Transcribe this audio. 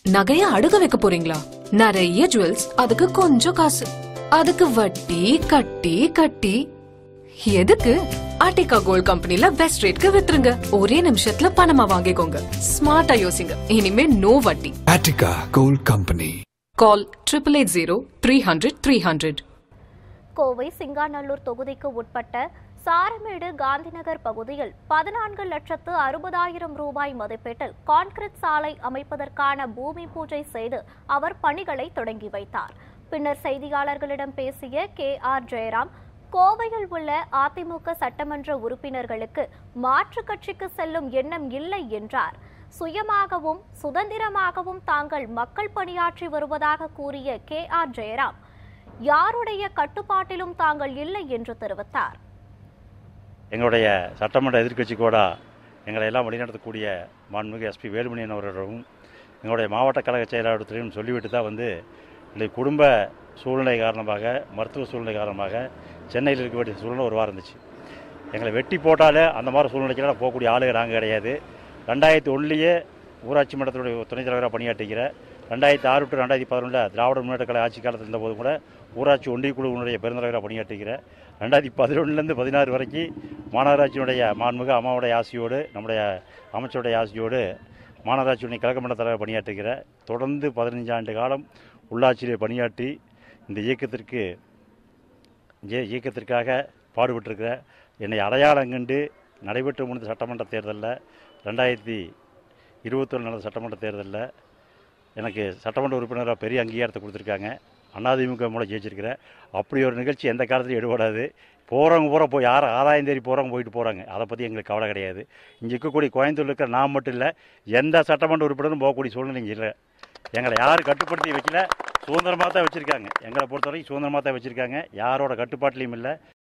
நகைய அடுக்க வைக்க போறீங்களா நிறைய ஜுவல்ஸ் அதுக்கு கொஞ்சம் காசு அதுக்கு வட்டி கட்டி கட்டி எதுக்கு ஆர்டிகா கோல்ட் கம்பெனில பெஸ்ட் ரேட்க்கு வித்துருங்க ஒரே நிமிஷத்துல பணமா வாங்கிக்கோங்க ஸ்மார்ட்டா யோசிங்க இனிமே நோ வட்டி Attica Gold Company. Call triple eight zero three hundred three hundred Kovai Singanallur தொகுதிக்கு உட்பட்ட சாரமேடு காந்திநகர் பகுதியில் பதினான்கு லட்சத்து அறுபதாயிரம் ரூபாய் மதிப்பீட்டில் கான்கிரீட் சாலை அமைப்பதற்கான பூமி பூஜை செய்து அவர் பணிகளை தொடங்கி வைத்தார் பின்னர் செய்தியாளர்களிடம் பேசிய கே ஆர் ஜெயராம் கோவையில் உள்ள அதிமுக சட்டமன்ற உறுப்பினர்களுக்கு மாற்றுக் கட்சிக்கு செல்லும் எண்ணம் இல்லை என்றார் சுயமாகவும் சுதந்திரமாகவும் தாங்கள் மக்கள் பணியாற்றி வருவதாக கூறிய கே ஆர் ஜெயராம் யாருடைய கட்டுப்பாட்டிலும் தாங்கள் இல்லை என்று தெரிவித்தார் எங்களுடைய சட்டமன்ற எதிர்க்கட்சி கூட எங்களை எல்லாம் வழிநடத்தக்கூடிய மாண்புமிகு எஸ்பி வேலுமணியன் அவர்களிடமும் எங்களுடைய மாவட்ட கழக செயலாளர்களிடம் சொல்லிவிட்டு தான் வந்து இன்றைக்கு குடும்ப சூழ்நிலை காரணமாக மருத்துவ சூழ்நிலை காரணமாக சென்னையில் இருக்க வேண்டிய சூழ்நிலை ஒரு வாரம் இருந்துச்சு எங்களை வெட்டி போட்டாலே அந்த மாதிரி சூழ்நிலைக்கெல்லாம் போகக்கூடிய ஆளுங்க நாங்கள் கிடையாது ரெண்டாயிரத்தி ஒன்றுலேயே ஊராட்சி மன்றத்தினுடைய துணைத் தலைவராக பணியாற்றுகிற ரெண்டாயிரத்தி ஆறு டு ரெண்டாயிரத்தி பதினொன்றில் திராவிட முன்னேற்ற கழக ஆட்சி காலத்தில் இருந்தபோது கூட ஊராட்சி ஒன்றிய குழுவினுடைய பெருந்தலைவராக பணியாற்றுகிற ரெண்டாயிரத்தி பதினொன்றுலேருந்து பதினாறு வரைக்கும் மாநகராட்சியினுடைய மாண்புமிகு அம்மாவுடைய ஆசையோடு நம்முடைய அமைச்சருடைய ஆசையோடு மாநகராட்சியுடைய கழக மன்ற தலைவர் பணியாற்றுகிற தொடர்ந்து பதினஞ்சு ஆண்டு காலம் உள்ளாட்சியிலே பணியாற்றி இந்த இயக்கத்திற்கு இய- இயக்கத்திற்காக பாடுபட்டிருக்கிற என்னை அடையாளம் கண்டு நடைபெற்று முடிந்த சட்டமன்ற தேர்தலில் ரெண்டாயிரத்தி இருபத்தொன்று நடந்த சட்டமன்ற தேர்தலில் எனக்கு சட்டமன்ற உறுப்பினராக பெரிய அங்கீகாரத்தை கொடுத்துருக்காங்க அதிமுக மூலம் ஜெயிச்சிருக்கிறேன் அப்படி ஒரு நிகழ்ச்சி எந்த காலத்துலையும் எடுபடாது போகிறவங்க பூரா போய் யார் ஆதாயம் தேடி போகிறவங்க போயிட்டு போகிறாங்க அதை பற்றி எங்களுக்கு கவலை கிடையாது இங்கே இருக்கக்கூடிய கோயம்புத்தூர் இருக்கிற நான் மட்டும் இல்லை எந்த சட்டமன்ற உறுப்பினரும் போகக்கூடிய சூழ்நிலை இங்கே இல்லை எங்களை யாரும் கட்டுப்படுத்தி வைக்கல சுதந்திரமாக தான் வச்சுருக்காங்க எங்களை பொறுத்தவரைக்கும் சுதந்திரமாக தான் வச்சுருக்காங்க யாரோட கட்டுப்பாட்டிலையும் இல்லை